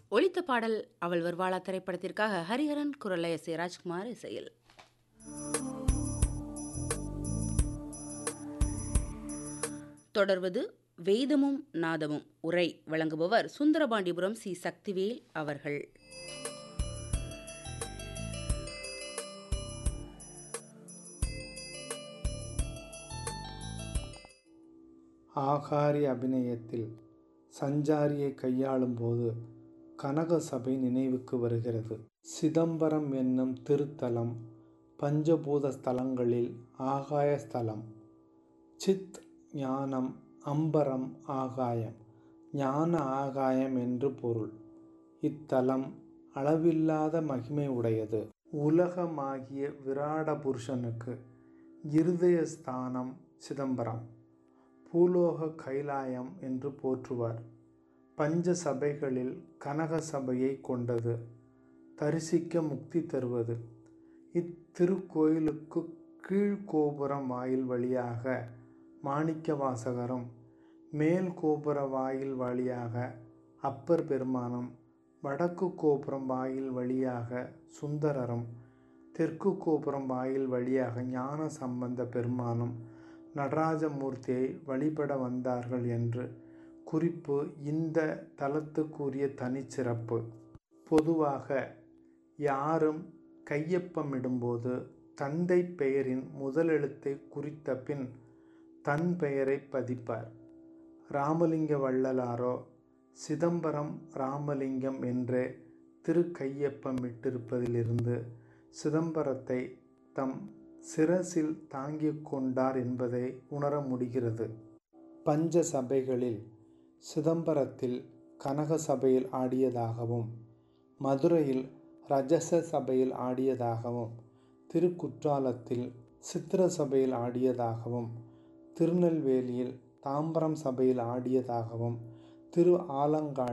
ஒலித்த பாடல் அவள் வருவாளா திரைப்படத்திற்காக ஹரிஹரன் குரலை எஸ் ஏ ராஜ்குமார் இசையில் தொடர்வது வேதமும் நாதமும் உரை வழங்குபவர் சுந்தரபாண்டிபுரம் சி சக்திவேல் அவர்கள் ஆகாரி அபிநயத்தில் சஞ்சாரியை கையாளும் போது கனக சபை நினைவுக்கு வருகிறது சிதம்பரம் என்னும் திருத்தலம் பஞ்சபூத ஸ்தலங்களில் ஆகாய ஸ்தலம் சித் ஞானம் அம்பரம் ஆகாயம் ஞான ஆகாயம் என்று பொருள் இத்தலம் அளவில்லாத மகிமை உடையது உலகமாகிய விராட புருஷனுக்கு இருதய ஸ்தானம் சிதம்பரம் பூலோக கைலாயம் என்று போற்றுவார் பஞ்ச சபைகளில் கனக சபையை கொண்டது தரிசிக்க முக்தி தருவது இத்திருக்கோயிலுக்கு கீழ்கோபுரம் வாயில் வழியாக மாணிக்க வாசகரும் மேல் கோபுர வாயில் வழியாக அப்பர் பெருமானும் வடக்கு கோபுரம் வாயில் வழியாக சுந்தரரும் தெற்கு கோபுரம் வாயில் வழியாக ஞான சம்பந்த பெருமானும் நடராஜமூர்த்தியை வழிபட வந்தார்கள் என்று குறிப்பு இந்த தலத்துக்குரிய தனிச்சிறப்பு பொதுவாக யாரும் கையொப்பமிடும்போது தந்தை பெயரின் முதலெழுத்தை குறித்த பின் தன் பெயரை பதிப்பார் ராமலிங்க வள்ளலாரோ சிதம்பரம் ராமலிங்கம் என்றே திருக்கையொப்பமிட்டிருப்பதிலிருந்து சிதம்பரத்தை தம் சிரசில் தாங்கிக் கொண்டார் என்பதை உணர முடிகிறது பஞ்ச சபைகளில் சிதம்பரத்தில் கனக சபையில் ஆடியதாகவும் மதுரையில் ரஜச சபையில் ஆடியதாகவும் திருக்குற்றாலத்தில் சித்திர சபையில் ஆடியதாகவும் திருநெல்வேலியில் தாம்பரம் சபையில் ஆடியதாகவும் திரு ஆலங்காடு